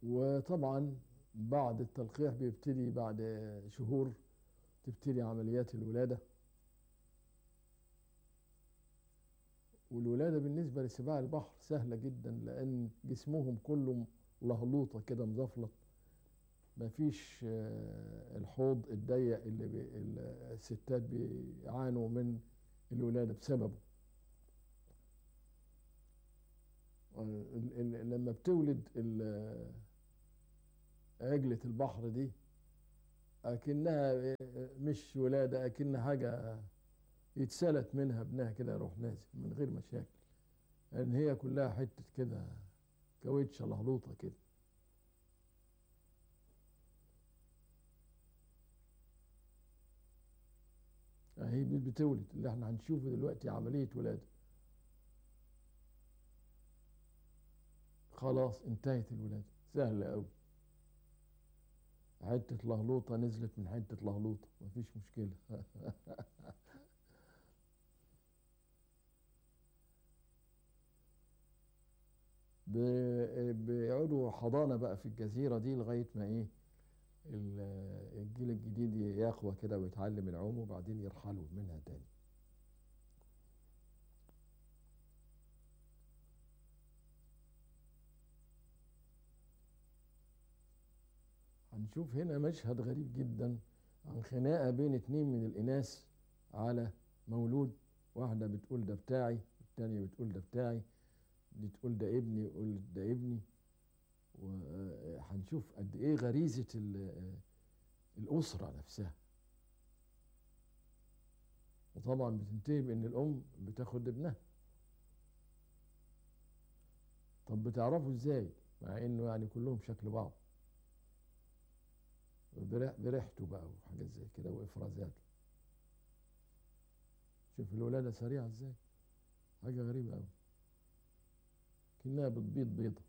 وطبعا بعد التلقيح بيبتدي بعد شهور تبتدي عمليات الولادة والولادة بالنسبة لسباع البحر سهلة جدا لأن جسمهم كله لهلوطة كده مزفلط مفيش آه، الحوض الضيق اللي بي الستات بيعانوا من الولادة بسببه آه، ال- ال- لما بتولد ال- عجلة البحر دي أكنها مش ولادة أكنها حاجة يتسلت منها ابنها كده يروح نازل من غير مشاكل لأن هي كلها حتة كده كاوتشة لهلوطة كده أهي بتولد اللي احنا هنشوفه دلوقتي عملية ولادة خلاص انتهت الولادة سهلة أوي حتة لهلوطة نزلت من حتة لهلوطة مفيش مشكلة ب- بيقعدوا حضانة بقى في الجزيرة دي لغاية ما ايه ال- الجيل الجديد يقوى كده ويتعلم العوم وبعدين يرحلوا منها تاني هنشوف هنا مشهد غريب جدا عن خناقة بين اتنين من الإناث على مولود واحدة بتقول ده بتاعي والتانية بتقول ده بتاعي دي تقول ده ابني يقول ده ابني وهنشوف قد ايه غريزة ال- الأسرة نفسها وطبعا بتنتهي بأن الأم بتاخد ابنها طب بتعرفوا ازاي مع انه يعني كلهم شكل بعض بريح- بريحته بقى وحاجات زي كده وافرازاته شوف الولادة سريعة ازاي حاجة غريبة أوي كأنها بتبيض بيضة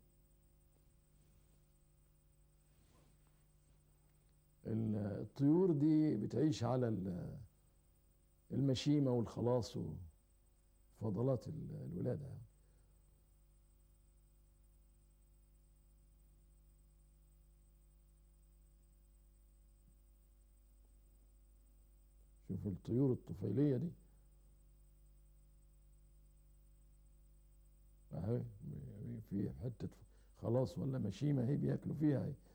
ال- الطيور دي بتعيش على ال- المشيمة والخلاص وفضلات ال- الولادة يعني. شوف الطيور الطفيلية دي اهي في حتة خلاص ولا مشيمة هي بياكلوا فيها هي